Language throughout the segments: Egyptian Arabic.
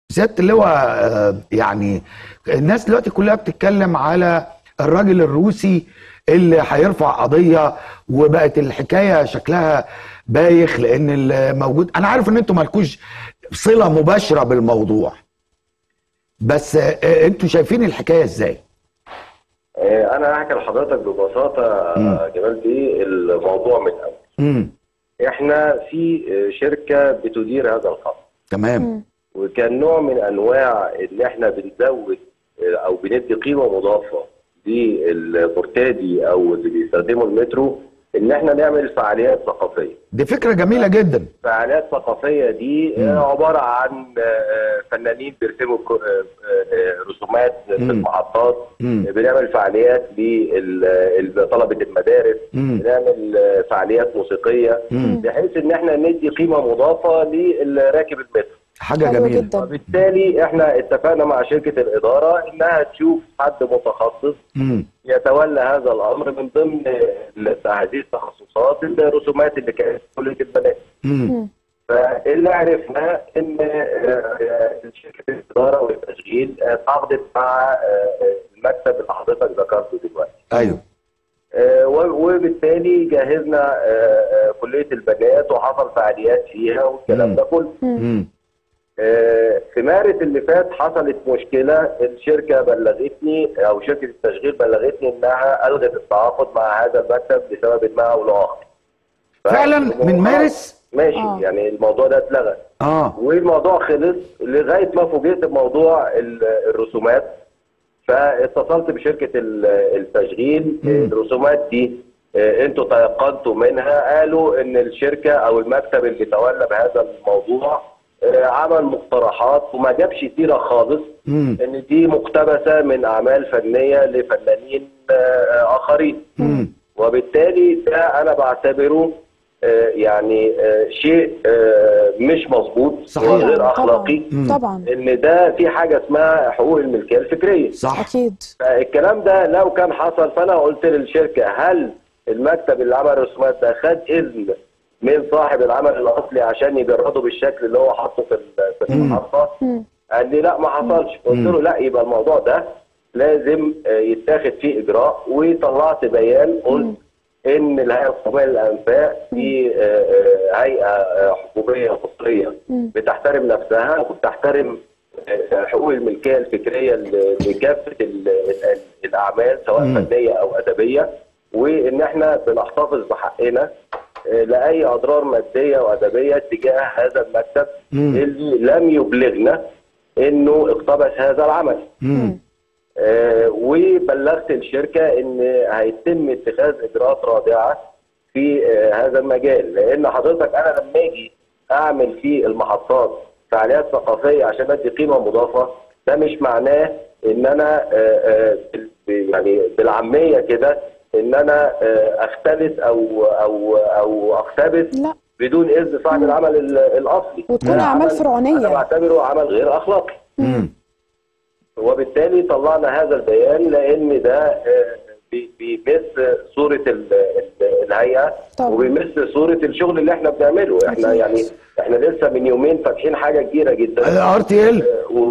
سياده اللواء آه، يعني الناس دلوقتي كلها بتتكلم على الراجل الروسي اللي هيرفع قضيه وبقت الحكايه شكلها بايخ لان الموجود انا عارف ان انتوا مالكوش صله مباشره بالموضوع بس آه، انتوا شايفين الحكايه ازاي؟ آه، انا هحكي لحضرتك ببساطه آه، جمال بيه الموضوع من الاول امم احنا في آه، شركه بتدير هذا الخط تمام وكان نوع من انواع ان احنا بنزود آه، او بندي قيمه مضافه للمرتدي او اللي بيستخدموا المترو ان احنا نعمل فعاليات ثقافيه دي فكره جميله جدا فعاليات ثقافيه دي مم. آه، عباره عن آه، فنانين بيرسموا ك- آه، آه، رسومات في مم. المحطات مم. بنعمل فعاليات لطلبه المدارس مم. بنعمل آه، فعاليات موسيقيه مم. بحيث ان احنا ندي قيمه مضافه لراكب المترو حاجه حلو جميله جدا وبالتالي احنا اتفقنا مع شركه الاداره انها تشوف حد متخصص امم يتولى هذا الامر من ضمن هذه التخصصات الرسومات اللي كانت في كليه البنات امم فاللي عرفنا ان آه، شركه الاداره والتشغيل آه، تعاقدت مع آه، المكتب اللي حضرتك ذكرته دلوقتي ايوه آه، و- وبالتالي جهزنا آه، آه، كليه البنات وحصل فعاليات فيها والكلام ده كله امم آه، في مارس اللي فات حصلت مشكله الشركه بلغتني او شركه التشغيل بلغتني انها الغت التعاقد مع هذا المكتب لسبب ما او لاخر فعلا من مارس ماشي آه. يعني الموضوع ده اتلغى اه والموضوع خلص لغايه ما فوجئت بموضوع ال- الرسومات فاتصلت بشركه ال- التشغيل مم. الرسومات دي آه، انتوا تيقنتوا منها قالوا ان الشركه او المكتب اللي تولى بهذا الموضوع آه، عمل مقترحات وما جابش سيره خالص امم ان دي مقتبسه من اعمال فنيه لفنانين آه، اخرين امم وبالتالي ده انا بعتبره آه، يعني آه، شيء آه، مش مظبوط صحيح. وغير اخلاقي مم. طبعا ان ده في حاجه اسمها حقوق الملكيه الفكريه صح اكيد فالكلام ده لو كان حصل فانا قلت للشركه هل المكتب اللي عمل الرسومات ده خد اذن من صاحب العمل الاصلي عشان يجرده بالشكل اللي هو حاطه في ال- في مم. المحطه مم. قال لي لا ما حصلش قلت مم. له لا يبقى الموضوع ده لازم آه، يتاخد فيه اجراء وطلعت بيان قلت ان الهيئه القوميه للانفاق دي آه، آه، هيئه آه، حكوميه مصريه مم. بتحترم نفسها وبتحترم آه، حقوق الملكيه الفكريه ل- لكافه ال- ال- الاعمال سواء مم. فنيه او ادبيه وان احنا بنحتفظ بحقنا آه، لاي اضرار ماديه وادبيه تجاه هذا المكتب مم. اللي لم يبلغنا انه اقتبس هذا العمل امم آه، وبلغت الشركه ان هيتم اتخاذ اجراءات رادعه في آه، هذا المجال لان حضرتك انا لما اجي اعمل في المحطات فعاليات ثقافيه عشان ادي قيمه مضافه ده مش معناه ان انا آه، آه، بال- يعني بالعاميه كده ان انا آه، اختلس او او او اقتبس لا بدون اذن صاحب العمل ال- الاصلي وتكون ده أعمال عمل فرعونية. انا بعتبره عمل غير اخلاقي امم وبالتالي طلعنا هذا البيان لان ده آه، بي- بيمس صوره ال- ال- الهيئه طبعا. وبيمس صوره الشغل اللي احنا بنعمله احنا أكيد. يعني احنا لسه من يومين فاتحين حاجه كبيره جدا ار تي ال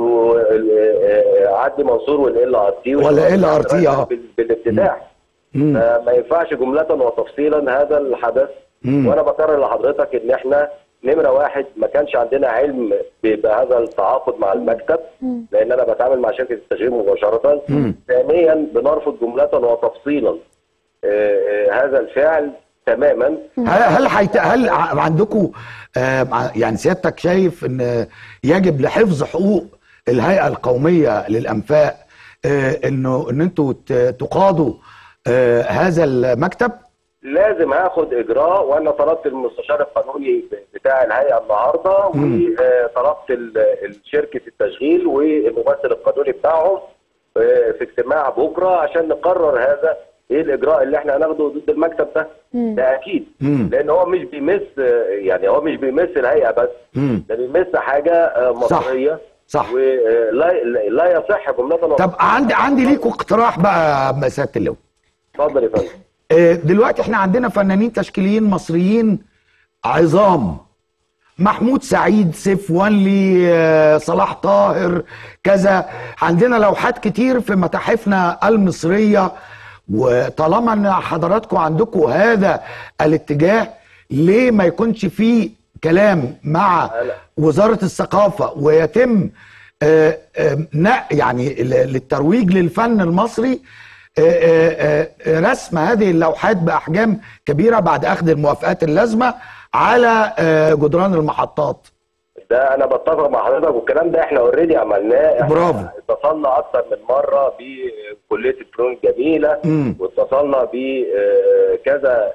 وعدي منصور والال ار تي ولا LRT اه. بالافتتاح مم. فما ينفعش جملة وتفصيلا هذا الحدث مم. وانا بكرر لحضرتك ان احنا نمرة واحد ما كانش عندنا علم ب- بهذا التعاقد مع المكتب مم. لان انا بتعامل مع شركة التشغيل مباشرة مم. ثانيا بنرفض جملة وتفصيلا آه، آه، هذا الفعل تماما هل هل حيت... هل ع- عندكم آه مع- يعني سيادتك شايف ان يجب لحفظ حقوق الهيئه القوميه للانفاق آه انه ان انتوا ت- تقاضوا آه هذا المكتب لازم هاخد اجراء وانا طلبت المستشار القانوني بتاع الهيئه النهارده مم. وطلبت ال- ال- شركه التشغيل والممثل القانوني بتاعهم آه، في اجتماع بكره عشان نقرر هذا ايه الاجراء اللي احنا هناخده ضد المكتب ده مم. ده اكيد مم. لان هو مش بيمس آه، يعني هو مش بيمس الهيئه بس مم. ده بيمس حاجه آه، مصريه صح ولا لا يصح جمله طب عندي عندي ليكوا اقتراح بقى يا سياده اللواء اتفضل يا فندم آه، دلوقتي احنا عندنا فنانين تشكيليين مصريين عظام محمود سعيد سيف ونلي آه، صلاح طاهر كذا عندنا لوحات كتير في متاحفنا المصريه وطالما ان حضراتكم عندكم هذا الاتجاه ليه ما يكونش فيه كلام مع وزاره الثقافه ويتم آه، آه، نق- يعني ل- للترويج للفن المصري آه، آه، آه، رسم هذه اللوحات باحجام كبيره بعد اخذ الموافقات اللازمه على آه، جدران المحطات ده انا بتفق مع حضرتك والكلام ده احنا اوريدي عملناه احنا برافو. اتصلنا اكتر من مره بكليه الفنون الجميله مم. واتصلنا بكذا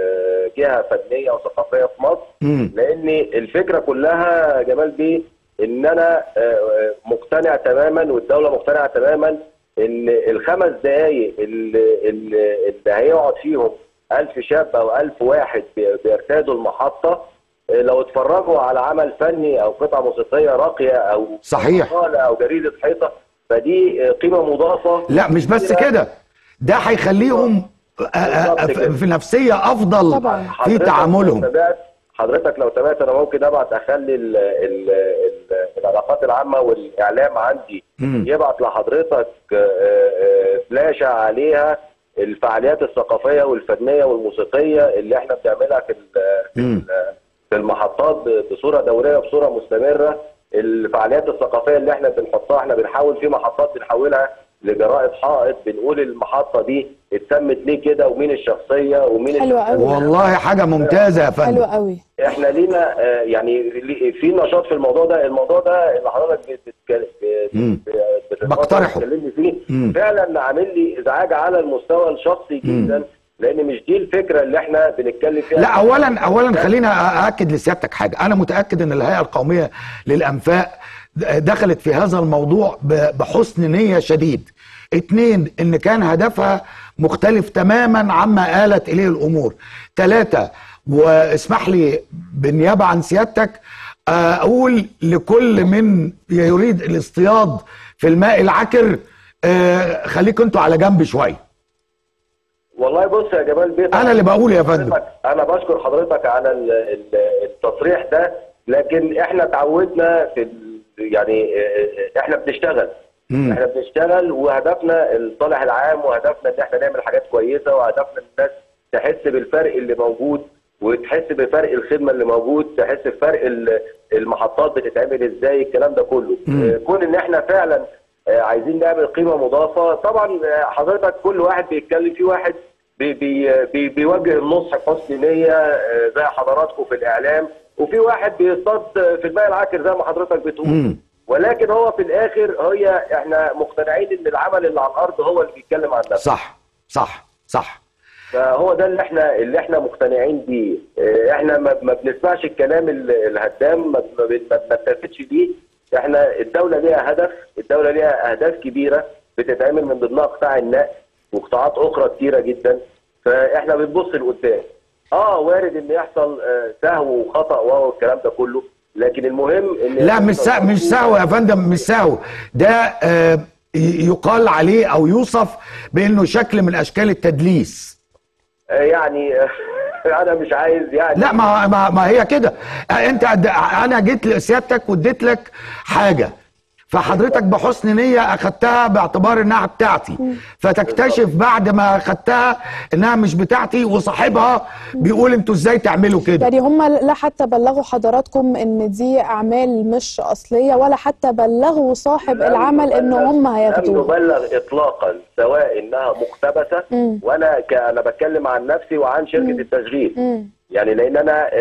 جهه فنيه وثقافيه في مصر مم. لان الفكره كلها يا جمال بيه ان انا آه، آه، مقتنع تماما والدوله مقتنعه تماما ان الخمس دقائق اللي, اللي اللي هيقعد فيهم ألف شاب او ألف واحد بي- بيرتادوا المحطه آه، لو اتفرجوا على عمل فني او قطعه موسيقيه راقيه او صحيح. مقالة او جريده حيطه فدي آه، قيمه مضافه لا مش بس كده ده هيخليهم آه، آه، بالظبط كده. في نفسيه افضل طبعاً. في حضرتك تعاملهم لو تابعت حضرتك لو تابعت انا ممكن ابعت اخلي ال ال ال العلاقات العامه والاعلام عندي مم. يبعت لحضرتك آه، آه، فلاشه عليها الفعاليات الثقافيه والفنيه والموسيقيه اللي احنا بنعملها في ال- في مم. ال- في المحطات ب- بصوره دوريه بصوره مستمره الفعاليات الثقافيه اللي احنا بنحطها احنا بنحاول في محطات بنحولها لجرائد حائط بنقول المحطه دي اتسمت ليه كده ومين الشخصيه ومين حلوة الشخصية أوي. والله حاجه ممتازه يا حلو فندم قوي احنا لينا آه، يعني لي- في نشاط في الموضوع ده الموضوع ده اللي حضرتك بتتكلم مم. بتتفضل بقترحه. تكلمني فيه مم. فعلا عامل لي ازعاج على المستوى الشخصي جدا لان مش دي الفكره اللي احنا بنتكلم فيها لا اولا اولا خلينا ااكد لسيادتك حاجه انا متاكد ان الهيئه القوميه للانفاق دخلت في هذا الموضوع ب- بحسن نيه شديد اتنين ان كان هدفها مختلف تماما عما آلت اليه الامور ثلاثة واسمح لي بالنيابه عن سيادتك اقول لكل من يريد الاصطياد في الماء العكر آه، خليكم انتوا على جنب شويه والله بص يا جمال بيه أنا اللي بقول يا فندم. حضرتك- انا بشكر حضرتك على ال- ال- التصريح ده لكن احنا اتعودنا في ال- يعني اه، احنا بنشتغل مم. احنا بنشتغل وهدفنا الصالح العام وهدفنا ان احنا نعمل حاجات كويسه وهدفنا ان الناس تحس بالفرق اللي موجود وتحس بفرق الخدمه اللي موجود تحس بفرق ال- المحطات بتتعمل ازاي الكلام ده كله مم. اه، كون ان احنا فعلا آه، عايزين نعمل قيمه مضافه طبعا آه، حضرتك كل واحد بيتكلم في واحد بي بي بي بيوجه النصح بحسن نيه آه، زي حضراتكم في الاعلام وفي واحد بيصطاد في الماء العكر زي ما حضرتك بتقول مم. ولكن هو في الاخر هي احنا مقتنعين ان العمل اللي على الارض هو اللي بيتكلم عن نفسه صح صح صح فهو ده اللي احنا اللي احنا مقتنعين بيه اه، احنا ما, ما بنسمعش الكلام ال- الهدام ما ما بن- ما بنلتفتش ليه احنا الدوله ليها هدف الدوله ليها اهداف كبيره بتتعمل من ضمنها قطاع النقل وقطاعات اخرى كتيره جدا فاحنا بنبص لقدام اه وارد ان يحصل اه، سهو وخطا وهو الكلام ده كله لكن المهم ان لا مش سهو مش سهو يا فندم مش سهو ده آه، ي- يقال عليه او يوصف بانه شكل من اشكال التدليس اه، يعني انا مش عايز يعني لا ما ما, ما هي كده آه، انت أد- انا جيت لسيادتك واديت لك حاجه فحضرتك بحسن نيه اخدتها باعتبار انها بتاعتي فتكتشف بعد ما اخدتها انها مش بتاعتي وصاحبها بيقول انتوا ازاي تعملوا كده يعني هم لا حتى بلغوا حضراتكم ان دي اعمال مش اصليه ولا حتى بلغوا صاحب لم العمل ان نبلغ- هم لم هياخدوها نبلغ اطلاقا سواء انها مقتبسه مم. وانا ك... انا بتكلم عن نفسي وعن شركه التشغيل مم. يعني لان انا آه،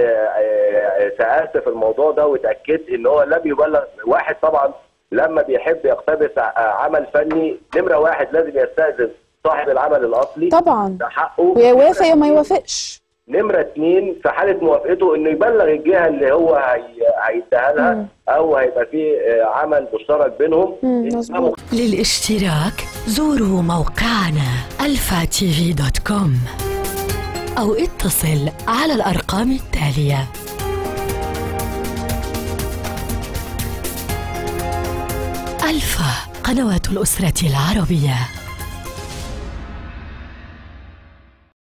آه، سالت في الموضوع ده واتاكدت ان هو لم يبلغ واحد طبعا لما بيحب يقتبس ع- عمل فني نمره واحد لازم يستاذن صاحب العمل الاصلي طبعا ده حقه ويوافق يا ما نمرة يوافقش نمرة اتنين في حالة موافقته انه يبلغ الجهة اللي هو هي... هيديها لها او هيبقى في آه، عمل مشترك بينهم مم، إنها مظبوط. للاشتراك زوروا موقعنا الفاتيفي دوت كوم أو اتصل على الأرقام التالية ألفا قنوات الأسرة العربية